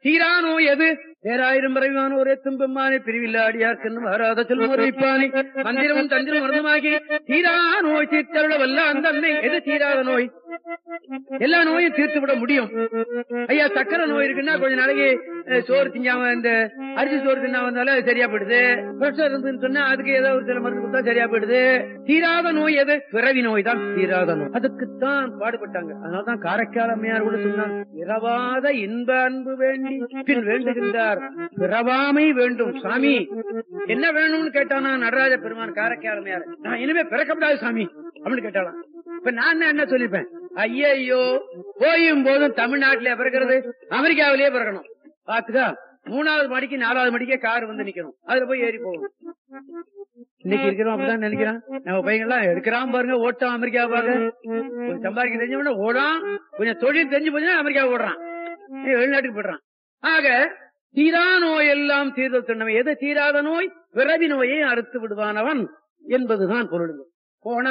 தீரா நோய் எது பேராயிரம் பிறவிமான ஒரே துன்பமானே பிரிவில்லாடியார்க்கென்னும் வராத செல்வம் அறிவிப்பானே மந்திரமும் தந்திரம் மருந்துமாகி தீரா நோய் தீர்த்தருள வல்ல அந்த அன்னை எது தீராத நோய் எல்லா நோயும் தீர்த்து விட முடியும் ஐயா சக்கரை நோய் இருக்குன்னா கொஞ்ச நாளைக்கு அஹ், சோறு திங்காம இந்த அரிசி சோறு தின்னா வந்தாலும் அது சரியா போயிடுது பிரஷர் இருந்துன்னு சொன்னா அதுக்கு ஏதோ ஒரு சில மருந்து கொடுத்தா சரியா போயிடுது தீராத நோய் எது பிறவி நோய் தான் தீராத நோய் அதுக்குத்தான் பாடுபட்டாங்க அதனாலதான் காரைக்கால் அம்மையார் கூட சொன்னாங்க பிறவாத இன்ப அன்பு வேண்டி பின் வேண்டுகின்றார் பிறவாமை வேண்டும் சாமி என்ன வேணும்னு கேட்டானா நடராஜ பெருமான் காரைக்கால் அம்மையார் நான் இனிமே பிறக்கப்படாது சாமி அப்படின்னு கேட்டாலாம் இப்ப நான் என்ன சொல்லிப்பேன் ஐயையோ போயும் போதும் தமிழ்நாட்டிலே பிறக்கிறது அமெரிக்காவிலேயே பிறக்கணும் பாத்துக்கா மூணாவது மணிக்கு நாலாவது மணிக்கே கார் வந்து நிக்கணும் அதுல போய் ஏறி போகணும் இன்னைக்கு இருக்கிறோம் அப்படிதான் நினைக்கிறான் நம்ம பையன் எல்லாம் எடுக்கிறான் பாருங்க ஓட்டம் அமெரிக்கா பாருங்க கொஞ்சம் சம்பாதிக்க தெரிஞ்சவன ஓடான் கொஞ்சம் தொழில் தெரிஞ்சு போச்சுன்னா அமெரிக்கா ஓடுறான் ஏய், வெளிநாட்டுக்கு போடுறான் ஆக தீரா நோய் எல்லாம் தீர்தல் சொன்னவன் எது தீராத நோய் பிறவி நோயை அறுத்து விடுவானவன் என்பதுதான் பொருள் போன